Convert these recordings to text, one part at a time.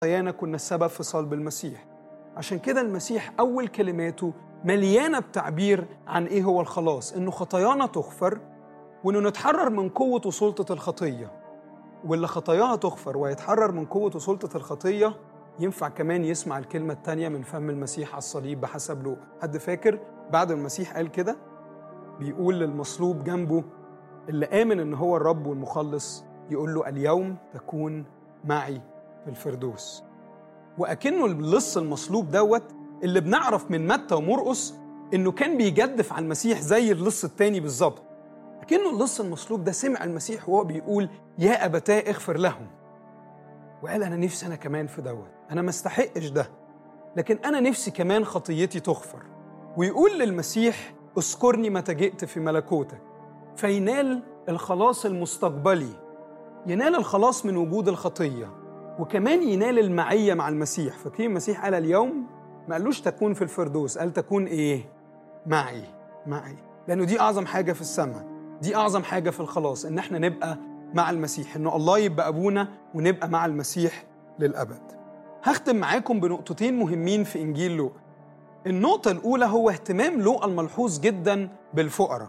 خطايانا كنا السبب في صلب المسيح عشان كده المسيح أول كلماته مليانة بتعبير عن إيه هو الخلاص إنه خطايانا تغفر وإنه نتحرر من قوة وسلطة الخطية واللي خطاياها تغفر ويتحرر من قوة وسلطة الخطية ينفع كمان يسمع الكلمة التانية من فم المسيح على الصليب بحسب لوقا حد فاكر بعد ما المسيح قال كده بيقول للمصلوب جنبه اللي آمن إن هو الرب والمخلص يقول له اليوم تكون معي في الفردوس وأكنه اللص المصلوب دوت اللي بنعرف من متى ومرقس إنه كان بيجدف على المسيح زي اللص التاني بالظبط أكنه اللص المصلوب ده سمع المسيح وهو بيقول يا أبتاه اغفر لهم وقال أنا نفسي أنا كمان في دوت أنا ما استحقش ده لكن أنا نفسي كمان خطيتي تغفر ويقول للمسيح اذكرني متى جئت في ملكوتك فينال الخلاص المستقبلي ينال الخلاص من وجود الخطية وكمان ينال المعية مع المسيح فاكرين المسيح قال اليوم ما قالوش تكون في الفردوس قال تكون إيه معي معي لأنه دي أعظم حاجة في السماء دي أعظم حاجة في الخلاص إن احنا نبقى مع المسيح إنه الله يبقى أبونا ونبقى مع المسيح للأبد هختم معاكم بنقطتين مهمين في إنجيل لوقا النقطة الأولى هو اهتمام لوقا الملحوظ جدا بالفقراء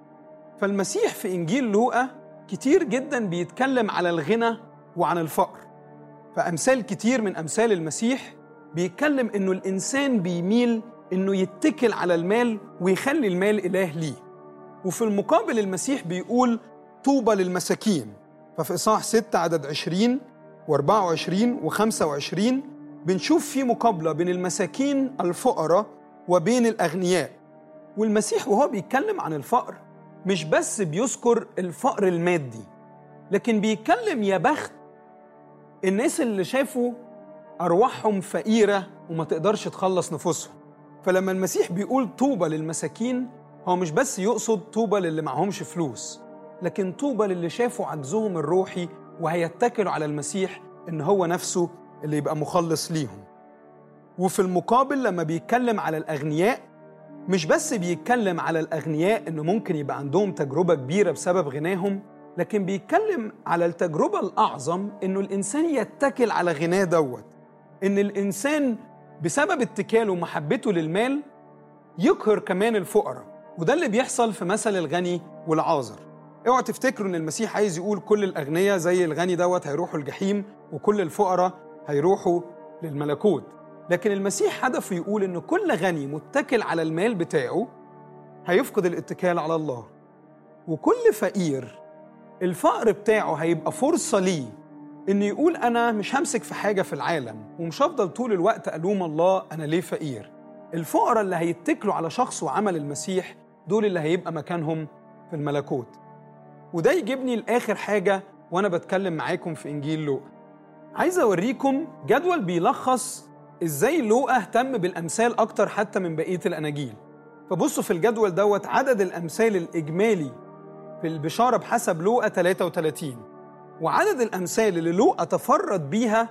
فالمسيح في إنجيل لوقا كتير جدا بيتكلم على الغنى وعن الفقر فأمثال كتير من أمثال المسيح بيتكلم إنه الإنسان بيميل إنه يتكل على المال ويخلي المال إله ليه وفي المقابل المسيح بيقول طوبى للمساكين ففي إصحاح 6 عدد 20 و24 و25 بنشوف في مقابلة بين المساكين الفقراء وبين الأغنياء والمسيح وهو بيتكلم عن الفقر مش بس بيذكر الفقر المادي لكن بيتكلم يا بخت الناس اللي شافوا أرواحهم فقيرة وما تقدرش تخلص نفوسهم فلما المسيح بيقول طوبى للمساكين هو مش بس يقصد طوبى للي معهمش فلوس لكن طوبى للي شافوا عجزهم الروحي وهيتكلوا على المسيح إن هو نفسه اللي يبقى مخلص ليهم وفي المقابل لما بيتكلم على الأغنياء مش بس بيتكلم على الأغنياء إنه ممكن يبقى عندهم تجربة كبيرة بسبب غناهم لكن بيتكلم على التجربة الأعظم إنه الإنسان يتكل على غناه دوت إن الإنسان بسبب اتكاله ومحبته للمال يقهر كمان الفقراء وده اللي بيحصل في مثل الغني والعازر اوعوا تفتكروا ان المسيح عايز يقول كل الاغنياء زي الغني دوت هيروحوا الجحيم وكل الفقراء هيروحوا للملكوت لكن المسيح هدفه يقول ان كل غني متكل على المال بتاعه هيفقد الاتكال على الله وكل فقير الفقر بتاعه هيبقى فرصة ليه إنه يقول أنا مش همسك في حاجة في العالم ومش هفضل طول الوقت ألوم الله أنا ليه فقير الفقراء اللي هيتكلوا على شخص وعمل المسيح دول اللي هيبقى مكانهم في الملكوت وده يجيبني لآخر حاجة وأنا بتكلم معاكم في إنجيل لوقا عايز أوريكم جدول بيلخص إزاي لوقا اهتم بالأمثال أكتر حتى من بقية الأناجيل فبصوا في الجدول دوت عدد الأمثال الإجمالي في البشارة بحسب لوقا 33 وعدد الأمثال اللي لوقا تفرد بيها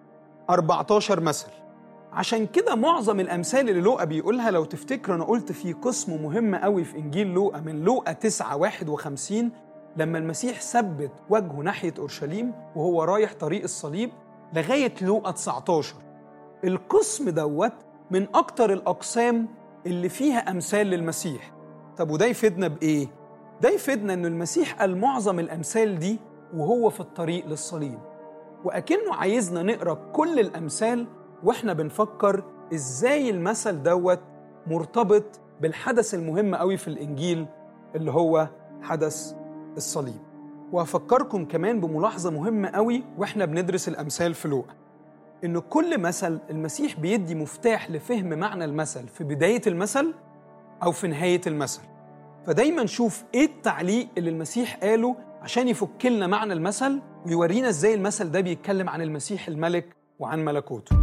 14 مثل عشان كده معظم الأمثال اللي لوقا بيقولها لو تفتكروا أنا قلت في قسم مهم قوي في إنجيل لوقا من لوقا 9 51 لما المسيح ثبت وجهه ناحية أورشليم وهو رايح طريق الصليب لغاية لوقا 19 القسم دوت من أكتر الأقسام اللي فيها أمثال للمسيح طب وده يفيدنا بإيه؟ ده يفيدنا إن المسيح قال معظم الأمثال دي وهو في الطريق للصليب وأكنه عايزنا نقرأ كل الأمثال وإحنا بنفكر إزاي المثل دوت مرتبط بالحدث المهم قوي في الإنجيل اللي هو حدث الصليب وأفكركم كمان بملاحظة مهمة قوي وإحنا بندرس الأمثال في لوقا إن كل مثل المسيح بيدي مفتاح لفهم معنى المثل في بداية المثل أو في نهاية المثل فدايما نشوف إيه التعليق اللي المسيح قاله عشان يفك لنا معنى المثل ويورينا إزاي المثل ده بيتكلم عن المسيح الملك وعن ملكوته